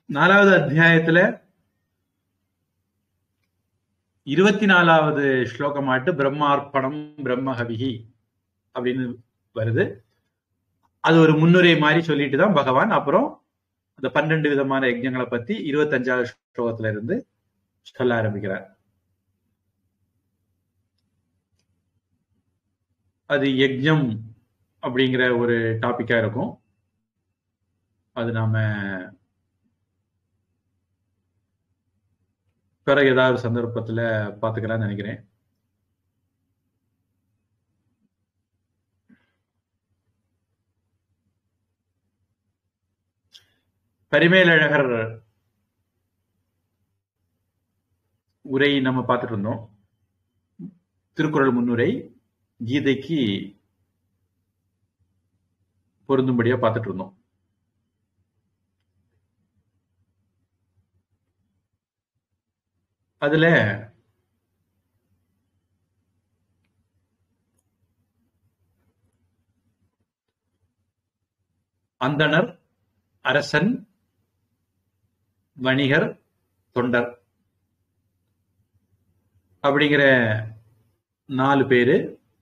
நாலாவது அத்தியாயத்துல இருபத்தி நாலாவது ஸ்லோகமாட்டு பிரம்மார்ப்பணம் பிரம்மஹவிகி அப்படின்னு வருது அது ஒரு முன்னுரை மாதிரி சொல்லிட்டு தான் பகவான் அப்புறம் அந்த பன்னெண்டு விதமான யஜ்ஞங்களை பத்தி இருபத்தஞ்சாவது ஸ்லோகத்துல இருந்து சொல்ல ஆரம்பிக்கிறார் அது யஜ்ஞம் அப்படிங்கிற ஒரு டாபிக்கா இருக்கும் அது நாம பிறகு ஏதாவது சந்தர்ப்பத்துல பாத்துக்கலாம்னு நினைக்கிறேன் பரிமேலழகர் உரை நம்ம பார்த்துட்டு இருந்தோம் திருக்குறள் முன்னுரை கீதைக்கு பொருந்தும்படியா பார்த்துட்டு இருந்தோம் அதுல அந்தணர் அரசன் வணிகர் தொண்டர் அப்படிங்கிற நாலு பேரு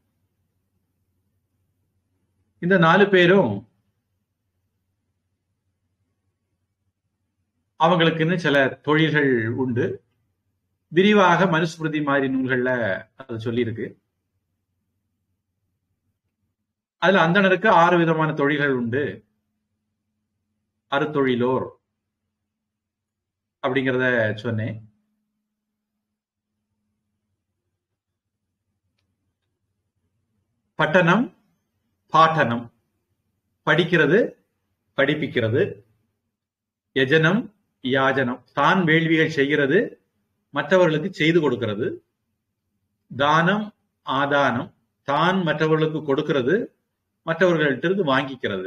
இந்த நாலு பேரும் அவங்களுக்குன்னு சில தொழில்கள் உண்டு விரிவாக மனுஸ்மிருதி மாதிரி நூல்கள்ல அது சொல்லியிருக்கு அதுல அந்தணருக்கு ஆறு விதமான தொழில்கள் உண்டு அறுத்தொழிலோர் அப்படிங்கிறத சொன்னேன் பட்டணம் பாட்டனம் படிக்கிறது படிப்பிக்கிறது யஜனம் யாஜனம் தான் வேள்விகள் செய்கிறது மற்றவர்களுக்கு செய்து கொடுக்கிறது தானம் ஆதானம் தான் மற்றவர்களுக்கு கொடுக்கிறது மற்றவர்கள்ட்டிருந்து வாங்கிக்கிறது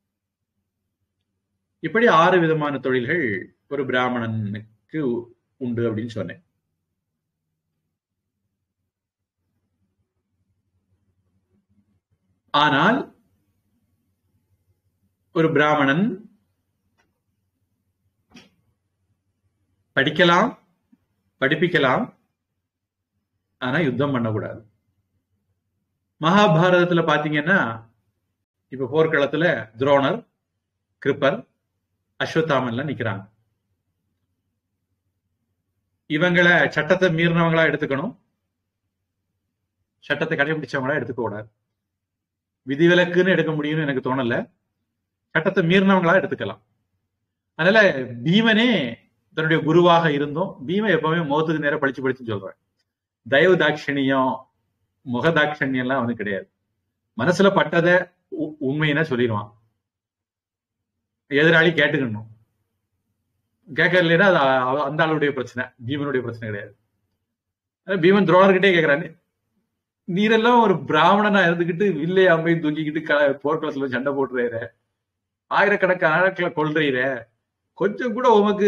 இப்படி ஆறு விதமான தொழில்கள் ஒரு பிராமணனுக்கு உண்டு அப்படின்னு சொன்னேன் ஆனால் ஒரு பிராமணன் படிக்கலாம் படிப்பிக்கலாம் ஆனா யுத்தம் பண்ணக்கூடாது மகாபாரதத்துல பாத்தீங்கன்னா இப்ப போர்க்களத்துல துரோணர் கிருப்பர் அஸ்வத்தாமன்லாம் நிக்கிறாங்க இவங்களை சட்டத்தை மீறினவங்களா எடுத்துக்கணும் சட்டத்தை கடைபிடிச்சவங்களா எடுத்துக்க கூடாது விதிவிலக்குன்னு எடுக்க முடியும்னு எனக்கு தோணல சட்டத்தை மீறினவங்களா எடுத்துக்கலாம் அதனால பீமனே தன்னுடைய குருவாக இருந்தோம் பீம எப்பவுமே முகத்துக்கு நேரம் படிச்சு படிச்சு சொல்றேன் தயவு தாட்சணியம் முக தாட்சணியம் எல்லாம் அவனுக்கு கிடையாது மனசுல பட்டதை உண்மையினா சொல்லிடுவான் எதிராளி கேட்டுக்கணும் கேட்கலைன்னா அது அந்த ஆளுடைய பிரச்சனை பீமனுடைய பிரச்சனை கிடையாது பீமன் துரோணர்கிட்டே கேட்கிறாரு நீரெல்லாம் ஒரு பிராமணனா இருந்துகிட்டு வில்லை அம்மையும் தூக்கிக்கிட்டு போர்க்களத்துல சண்டை போட்டுறாரு ஆயிரக்கணக்கான ஆட்களை கொள்றீர கொஞ்சம் கூட உமக்கு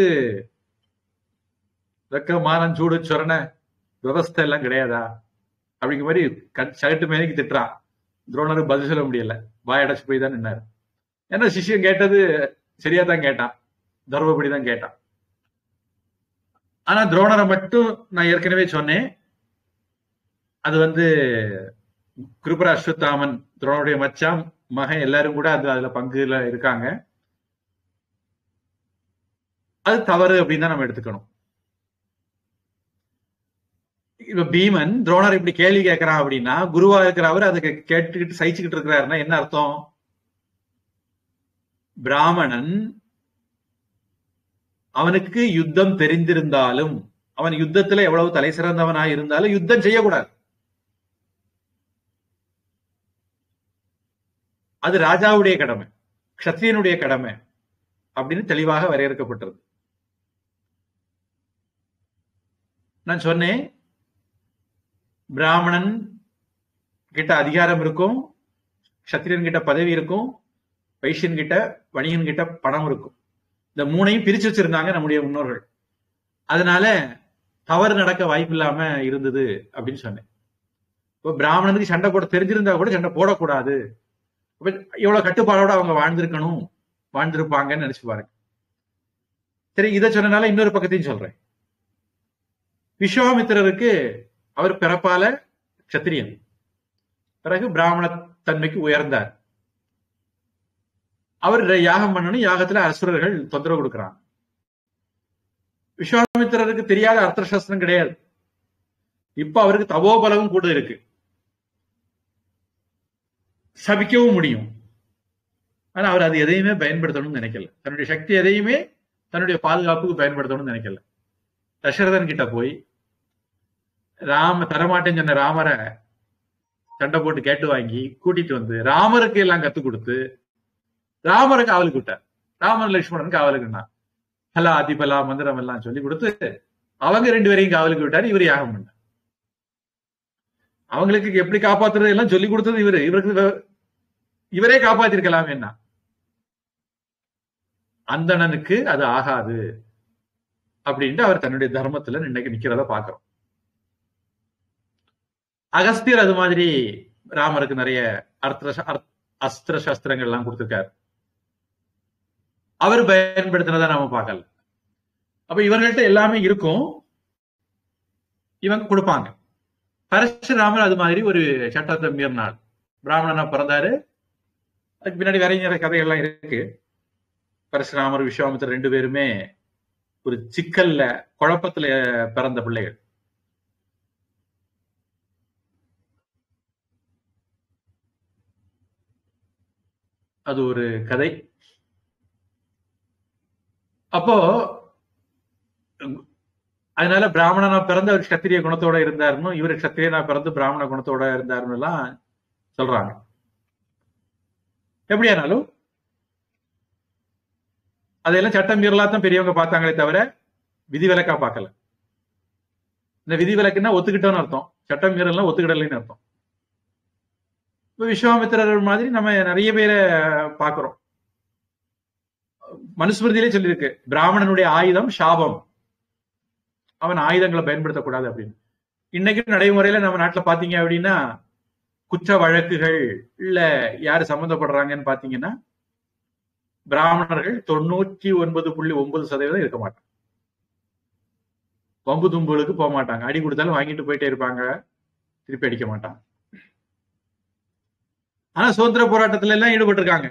வெக்க மானம் சூடு சொரண விவஸ்தை எல்லாம் கிடையாதா அப்படிங்கிற மாதிரி சகட்டு மேலைக்கு திட்டுறான் துரோணருக்கு பதில் சொல்ல முடியல வாயடைச்சு போய் தான் நின்னாரு ஏன்னா சிஷ்யன் கேட்டது சரியா தான் கேட்டான் தர்மபடி தான் கேட்டான் ஆனா துரோணரை மட்டும் நான் ஏற்கனவே சொன்னேன் அது வந்து கிருபர அஸ்வத்தாமன் துரோணருடைய மச்சான் மகன் எல்லாரும் கூட அது அதுல பங்குல இருக்காங்க அது தவறு அப்படின்னு தான் நம்ம எடுத்துக்கணும் இப்ப பீமன் துரோணர் இப்படி கேள்வி கேட்கிறான் அப்படின்னா குருவா இருக்கிறவர் அதுக்கு கேட்டுக்கிட்டு சகிச்சுக்கிட்டு இருக்கிறாருன்னா என்ன அர்த்தம் பிராமணன் அவனுக்கு யுத்தம் தெரிந்திருந்தாலும் அவன் யுத்தத்துல எவ்வளவு தலை சிறந்தவனா இருந்தாலும் யுத்தம் செய்யக்கூடாது அது ராஜாவுடைய கடமை கத்திரியனுடைய கடமை அப்படின்னு தெளிவாக வரையறுக்கப்பட்டது நான் சொன்னேன் பிராமணன் கிட்ட அதிகாரம் இருக்கும் கத்திரியன் கிட்ட பதவி இருக்கும் வைசியன் கிட்ட வணிகன் கிட்ட பணம் இருக்கும் இந்த மூணையும் பிரிச்சு வச்சிருந்தாங்க நம்முடைய முன்னோர்கள் அதனால தவறு நடக்க வாய்ப்பு இல்லாம இருந்தது அப்படின்னு சொன்னேன் இப்போ பிராமணனுக்கு சண்டை போட தெரிஞ்சிருந்தா கூட சண்டை போடக்கூடாது எவ்வளவு கட்டுப்பாடோட அவங்க வாழ்ந்திருக்கணும் வாழ்ந்திருப்பாங்கன்னு நினைச்சு பாருங்க சரி இதை சொன்னனால இன்னொரு பக்கத்தையும் சொல்றேன் விஸ்வாமித்திரருக்கு அவர் பிறப்பால கத்திரியன் பிறகு பிராமண தன்மைக்கு உயர்ந்தார் அவர் யாகம் பண்ணணும் யாகத்துல அசுரர்கள் தொந்தரவு கொடுக்கிறாங்க விஸ்வாமித்திரருக்கு தெரியாத அர்த்த சாஸ்திரம் கிடையாது இப்ப அவருக்கு தவோபலமும் கூட இருக்கு சபிக்கவும் முடியும் ஆனா அவர் அது எதையுமே பயன்படுத்தணும்னு நினைக்கல தன்னுடைய சக்தி எதையுமே தன்னுடைய பாதுகாப்புக்கு பயன்படுத்தணும்னு நினைக்கல தசரதன் கிட்ட போய் ராம தரமாட்டேன்னு சொன்ன ராமரை சண்டை போட்டு கேட்டு வாங்கி கூட்டிட்டு வந்து ராமருக்கு எல்லாம் கத்து கொடுத்து ராமரை காவலுக்கு விட்டார் ராமன் லட்சுமணன் காவலுக்குன்னா ஹலா அதிபலா மந்திரம் எல்லாம் சொல்லி கொடுத்து அவங்க ரெண்டு பேரையும் காவலுக்கு விட்டார் இவர் யாகம் பண்ணார் அவங்களுக்கு எப்படி காப்பாத்துறது எல்லாம் சொல்லி கொடுத்தது இவரு இவருக்கு இவரே காப்பாத்திருக்கலாம் என்ன அந்தணனுக்கு அது ஆகாது அப்படின்ட்டு அவர் தன்னுடைய தர்மத்துல இன்னைக்கு நிக்கிறத பாக்குறோம் அகஸ்தியர் அது மாதிரி ராமருக்கு நிறைய அர்த்த அஸ்திர சாஸ்திரங்கள் எல்லாம் கொடுத்திருக்காரு அவர் பயன்படுத்தினதை நாம பார்க்கல அப்ப இவர்கள்ட்ட எல்லாமே இருக்கும் இவங்க கொடுப்பாங்க பரசுராமர் அது மாதிரி ஒரு சட்டத்தை மீறினாள் பிராமணனா பிறந்தாரு அதுக்கு பின்னாடி வேற நிறைய கதைகள்லாம் இருக்கு பரசுராமர் விஸ்வாமித்தர் ரெண்டு பேருமே ஒரு சிக்கல்ல குழப்பத்துல பிறந்த பிள்ளைகள் அது ஒரு கதை அப்போ அதனால பிராமணனா பிறந்த அவர் கத்திரிய குணத்தோட இருந்தாருன்னு இவர் கத்திரியனா பிறந்து பிராமண குணத்தோட இருந்தாருன்னு எல்லாம் சொல்றாங்க எப்படியானாலும் அதையெல்லாம் சட்டம் மீறலாத்தான் பெரியவங்க பார்த்தாங்களே தவிர விதிவிலக்கா பார்க்கல இந்த விதிவிலக்குன்னா ஒத்துக்கிட்டோன்னு அர்த்தம் சட்டம் மீறலாம் ஒத்துக்கிடலைன்னு அர்த்தம் இப்ப விஸ்வாமித்திரர் மாதிரி நம்ம நிறைய பேரை பார்க்கிறோம் மனுஸ்மிருதியிலே சொல்லியிருக்கு பிராமணனுடைய ஆயுதம் சாபம் அவன் ஆயுதங்களை பயன்படுத்தக்கூடாது அப்படின்னு இன்னைக்கு நடைமுறையில நம்ம நாட்டுல பாத்தீங்க அப்படின்னா குற்ற வழக்குகள் இல்ல யாரு சம்மந்தப்படுறாங்கன்னு பாத்தீங்கன்னா பிராமணர்கள் தொண்ணூற்றி ஒன்பது புள்ளி ஒன்பது சதவீதம் இருக்க மாட்டாங்க வம்பு தும்புகளுக்கு போக மாட்டாங்க அடி கொடுத்தாலும் வாங்கிட்டு போயிட்டே இருப்பாங்க திருப்பி அடிக்க மாட்டாங்க ஆனா சுதந்திர போராட்டத்துல எல்லாம் ஈடுபட்டிருக்காங்க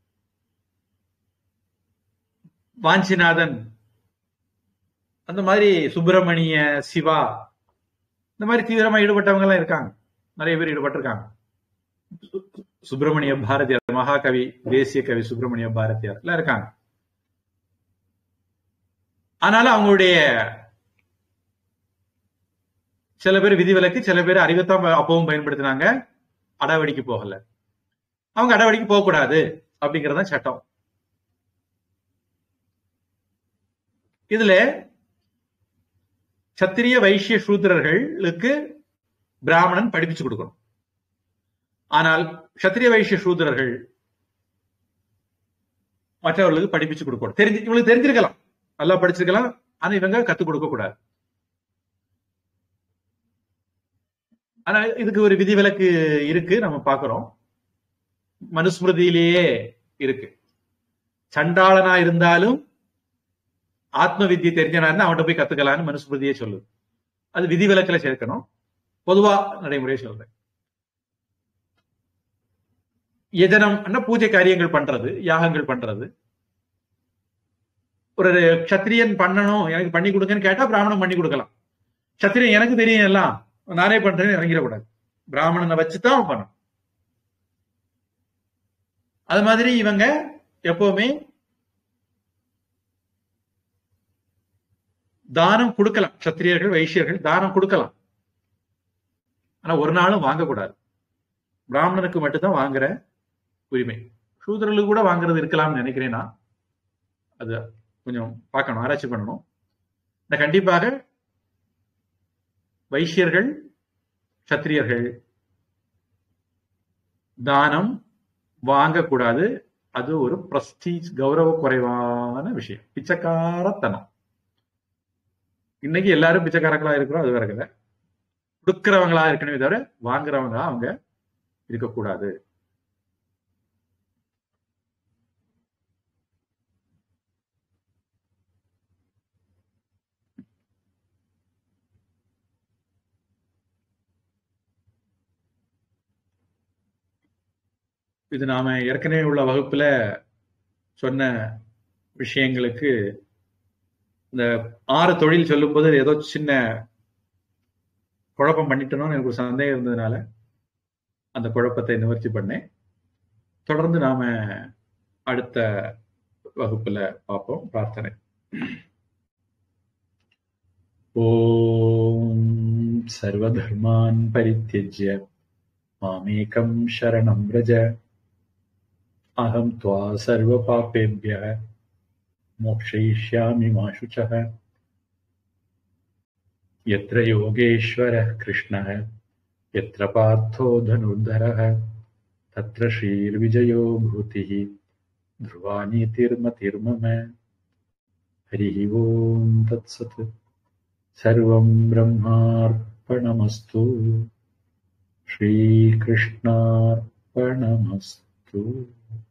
வாஞ்சிநாதன் அந்த மாதிரி சுப்பிரமணிய சிவா இந்த மாதிரி தீவிரமா ஈடுபட்டவங்க எல்லாம் இருக்காங்க நிறைய பேர் ஈடுபட்டிருக்காங்க சுப்பிரமணிய பாரதியார் மகாகவி தேசிய கவி சுப்பிரமணிய பாரதியார் எல்லாம் இருக்காங்க ஆனாலும் அவங்களுடைய சில பேர் விதிவிலக்கு சில பேர் அறிவைத்தான் அப்பவும் பயன்படுத்தினாங்க அடாவடிக்கு போகல அவங்க அடாவடிக்கு போகக்கூடாது அப்படிங்கறத சட்டம் இதுல சத்திரிய வைசிய சூத்திரர்களுக்கு பிராமணன் படிப்பிச்சு கொடுக்கணும் ஆனால் சத்திரிய வைசிய சூத்திரர்கள் மற்றவர்களுக்கு படிப்பிச்சு கொடுக்கணும் தெரிஞ்சு இவங்களுக்கு தெரிஞ்சிருக்கலாம் நல்லா படிச்சிருக்கலாம் ஆனா இவங்க கத்துக் கொடுக்க கூடாது ஆனா இதுக்கு ஒரு விதிவிலக்கு இருக்கு நம்ம பாக்குறோம் மனுஸ்மிருதியிலேயே இருக்கு சண்டாளனா இருந்தாலும் ஆத்ம வித்தியை தெரிஞ்சனா அவன்கிட்ட போய் கத்துக்கலாம்னு மனுஸ்மிருதியே சொல்லுது அது விதிவிலக்கில் சேர்க்கணும் பொதுவா நடைமுறையை சொல்றேன் எதனம் பூஜை காரியங்கள் பண்றது யாகங்கள் பண்றது ஒரு கத்திரியன் பண்ணணும் எனக்கு பண்ணி கொடுங்கன்னு கேட்டா பிராமணன் பண்ணி கொடுக்கலாம் சத்திரியன் எனக்கு தெரியும் எல்லாம் நானே பண்றேன்னு இறங்கிடக்கூடாது பிராமணனை வச்சுதான் பண்ணணும் அது மாதிரி இவங்க எப்பவுமே தானம் கொடுக்கலாம் சத்திரியர்கள் வைசியர்கள் தானம் கொடுக்கலாம் ஆனா ஒரு நாளும் வாங்கக்கூடாது பிராமணனுக்கு மட்டும்தான் வாங்குற உரிமை சூதரர்களுக்கு கூட வாங்குறது இருக்கலாம்னு நினைக்கிறேன் நான் அது கொஞ்சம் பார்க்கணும் ஆராய்ச்சி பண்ணணும் இந்த கண்டிப்பாக வைசியர்கள் சத்திரியர்கள் தானம் வாங்கக்கூடாது அது ஒரு பிரஸ்டீஜ் கௌரவ குறைவான விஷயம் பிச்சைக்காரத்தனம் இன்னைக்கு எல்லாரும் பிச்சைக்காரங்களா இருக்கிறோம் அது வேற கதை கொடுக்கிறவங்களா இருக்கணுமே தவிர வாங்குறவங்களா அவங்க இருக்கக்கூடாது இது நாம ஏற்கனவே உள்ள வகுப்புல சொன்ன விஷயங்களுக்கு இந்த ஆறு தொழில் சொல்லும்போது ஏதோ சின்ன குழப்பம் பண்ணிட்டோம்னு எனக்கு ஒரு சந்தேகம் இருந்ததுனால அந்த குழப்பத்தை நிவர்த்தி பண்ணேன் தொடர்ந்து நாம அடுத்த வகுப்புல பார்ப்போம் பிரார்த்தனை ஓம் சர்வதர்மான் பரித்தியஜ்ய மாமேகம் சரணம் ரஜ அகம் त्वा सर्वपापेभ्यः मोक्षयिष्यामि मा शुचः यत्र योगेश्वरः कृष्णः यत्र पार्थो धनुर्धरः तत्र श्रीर्विजयो भूतिः ध्रुवानीतिर्मतिर्मम हरिः ओम् तत्सत् सर्वं ब्रह्मार्पणमस्तु श्रीकृष्णार्पणमस्तु